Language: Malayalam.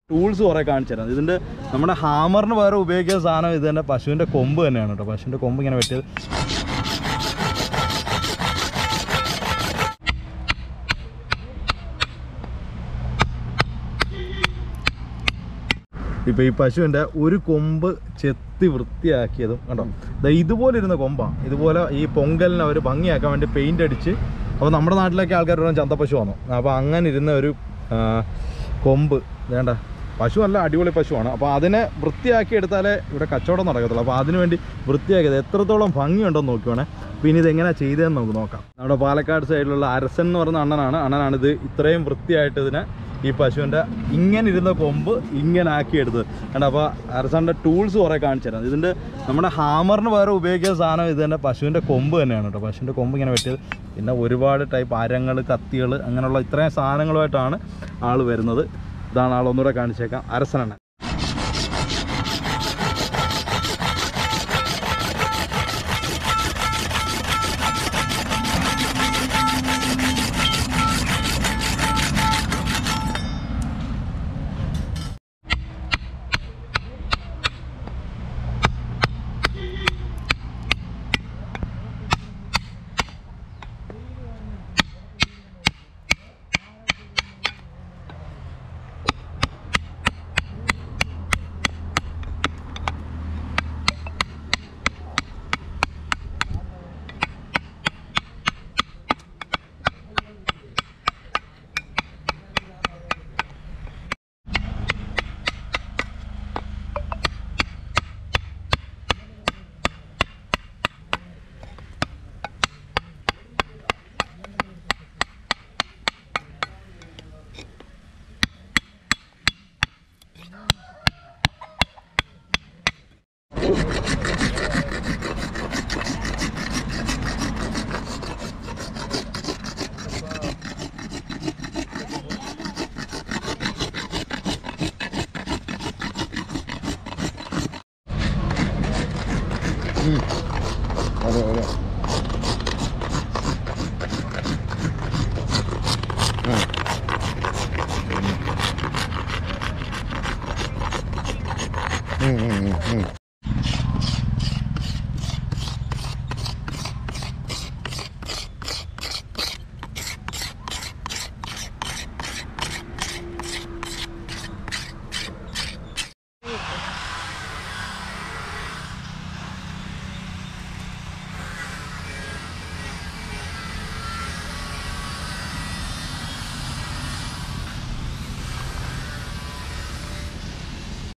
ടൂൾസ് കുറേ കാണിച്ചു തരാം ഇതിൻ്റെ നമ്മുടെ ഹാമറിന് പകരം ഉപയോഗിക്കുന്ന സാധനം ഇത് തന്നെ പശുവിൻ്റെ കൊമ്പ് തന്നെയാണ് കേട്ടോ പശുവിൻ്റെ കൊമ്പ് ഇങ്ങനെ വെട്ടിയത് ഇപ്പോൾ ഈ പശുവിൻ്റെ ഒരു കൊമ്പ് ചെത്തി വൃത്തിയാക്കിയതും കണ്ടോ ദാ ഇതുപോലെ ഇരുന്ന കൊമ്പാണ് ഇതുപോലെ ഈ പൊങ്കലിന് അവർ ഭംഗിയാക്കാൻ വേണ്ടി പെയിൻ്റ് അടിച്ച് അപ്പോൾ നമ്മുടെ നാട്ടിലൊക്കെ ആൾക്കാർ പറയും ചന്തപ്പശു വന്നു അപ്പോൾ അങ്ങനെ ഇരുന്ന ഒരു ആ, കൊമ്പ് വേണ്ട പശു നല്ല അടിപൊളി പശുവാണ് അപ്പോൾ അതിനെ വൃത്തിയാക്കി എടുത്താലേ ഇവിടെ കച്ചവടം നടക്കത്തുള്ളൂ അപ്പോൾ അതിന് വേണ്ടി വൃത്തിയാക്കിയത് എത്രത്തോളം ഭംഗിയുണ്ടെന്ന് നോക്കുവാണേ അപ്പോൾ ഇനി ഇത് എങ്ങനെയാണ് ചെയ്തതെന്ന് നമുക്ക് നോക്കാം നമ്മുടെ പാലക്കാട് സൈഡിലുള്ള അരസൻ എന്ന് പറയുന്ന അണ്ണനാണ് അണ്ണനാണ് ഇത് ഇത്രയും വൃത്തിയായിട്ട് ഇതിനെ ഈ പശുവിൻ്റെ ഇങ്ങനെ ഇരുന്ന കൊമ്പ് ഇങ്ങനെ ആക്കിയെടുത്തത് കണ്ടോ അപ്പോൾ അരസൻ്റെ ടൂൾസ് കുറേ കാണിച്ചു തരാം ഇതിൻ്റെ നമ്മുടെ ഹാമറിന് പകരം ഉപയോഗിക്കുന്ന സാധനം ഇത് തന്നെ പശുവിൻ്റെ കൊമ്പ് തന്നെയാണ് കേട്ടോ പശുവിൻ്റെ കൊമ്പ് ഇങ്ങനെ വെട്ടിയത് പിന്നെ ഒരുപാട് ടൈപ്പ് അരങ്ങൾ കത്തികൾ അങ്ങനെയുള്ള ഇത്രയും സാധനങ്ങളുമായിട്ടാണ് ആൾ വരുന്നത് ഇതാണ് ആൾ ഒന്നുകൂടെ കാണിച്ചേക്കാം അരസനാണ് അതെ അതെ ഉം ഉം ഉം ഉം